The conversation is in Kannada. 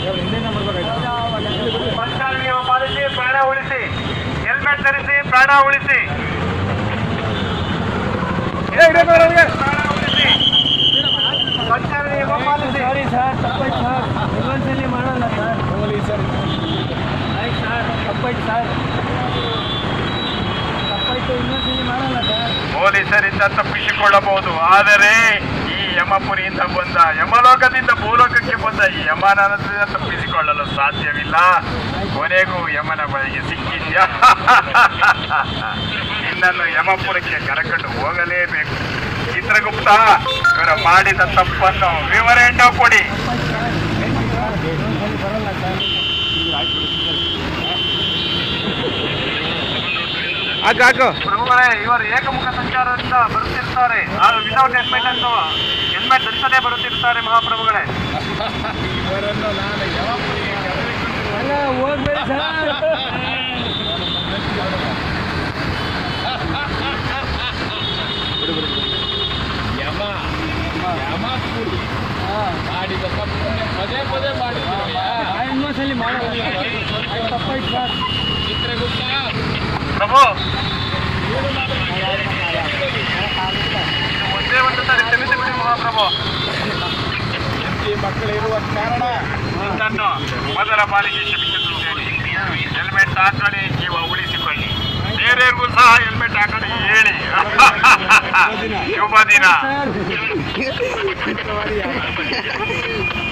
ಸಂಚಾರ ನಿಯಮ ಪಾಲಿಸಿ ಪ್ರಾಣ ಉಳಿಸಿ ಹೆಲ್ಮೆಟ್ ಧರಿಸಿ ಪ್ರಾಣ ಉಳಿಸಿ ಪ್ರಾಣ ಉಳಿಸಿ ಸಂಚಾರ ನಿಯಮ ಪಾಲಿಸಿ ಸಾರಿ ಸರ್ ತಪ್ಪಾಯ್ತು ಸರ್ ಇನ್ನೊಂದ್ಸಲಿ ಮಾಡಲ್ಲ ಸರ್ ಆಯ್ತು ಸರ್ ತಪ್ಪಾಯ್ತು ಸರ್ ತಪ್ಪಾಯ್ತು ಇನ್ನೊಂದ್ಸಲಿ ಮಾಡಲ್ಲ ಸರ್ ಪೊಲೀಸರಿಂದ ತಪ್ಪಿಸಿಕೊಳ್ಳಬಹುದು ಆದರೆ ಈ ಯಮಪುರಿಯಿಂದ ಬಂದ ಯಮಲೋಕದಿಂದ ಭೂಲೋಕಕ್ಕೆ ಬಂದ ಈ ಯಮನದಿಂದ ತಪ್ಪಿಸಿಕೊಳ್ಳಲು ಸಾಧ್ಯವಿಲ್ಲ ಕೊನೆಗೂ ಯಮನ ಬಳಿಗೆ ಸಿಕ್ಕಿದ್ಯಾ ನಿನ್ನನ್ನು ಯಮಪುರಕ್ಕೆ ಕರೆಕೊಂಡು ಹೋಗಲೇಬೇಕು ಚಿತ್ರಗುಪ್ತ ಇವರು ಮಾಡಿದ ತಪ್ಪನ್ನು ವಿವರಣೆ ಕೊಡಿ ಇನ್ನೊಂದ್ಸಲಿ ಬರಲ್ಲ ಸರ್ ಹಾಕು ಹಾಕು ಪ್ರಭುಗಳೇ ಇವರು ಏಕಮುಖ ಸಂಚಾರದಿಂದ ಬರುತ್ತಿರ್ತಾರೆ ವಿತೌಟ್ ಹೆಲ್ಮೆಟ್ ಅಂತ ಹೆಲ್ಮೆಟ್ ಧರಿಸದೇ ಬರುತ್ತಿರ್ತಾರೆ ಮಹಾಪ್ರಭುಗಳೇ ಅಲ್ಲ ಹೋಗ್ಬೇಡಿ ಸರ್ ಯಮ ಯಮ ಕೂಡಿ ಮಾಡಿದ ತಪ್ಪನ್ನೇ ಪದೇ ಪದೇ ಮಾಡಿದ್ದೀರಯ್ಯ. ಆ ಇನ್ನೊಂದ್ಸಲಿ ಮಾಡಲ್ಲ ಸರ್ ತಪ್ಪಾಯ್ತು ಸರ್ ಚಿತ್ರಗುಪ್ತ ಪ್ರಭು ಒಂದೇ ಒಂದು ಸಾರಿ ಕ್ಷಮಿಸಿ ಬಿಡಿ ಮಹಾಪ್ರಭು ಹೆಂಡತಿ ಮಕ್ಕಳಿರುವ ಕಾರಣ ನಿನ್ನನ್ನು ಮೊದಲ ಬಾರಿಗೆ ಕ್ಷಮಿಸುತ್ತಿದ್ದೇನೆ ಹೆಲ್ಮೆಟ್ ಹಾಕೊಳ್ಳಿ ಜೀವ ಉಳಿಸಿಕೊಳ್ಳಿ ಬೇರೆಯವ್ರಿಗೂ ಸಹ ಹೆಲ್ಮೆಟ್ ಹಾಕೊಳ್ಳಿ ಹೇಳಿ ಶುಭ ದಿನ ಸರ್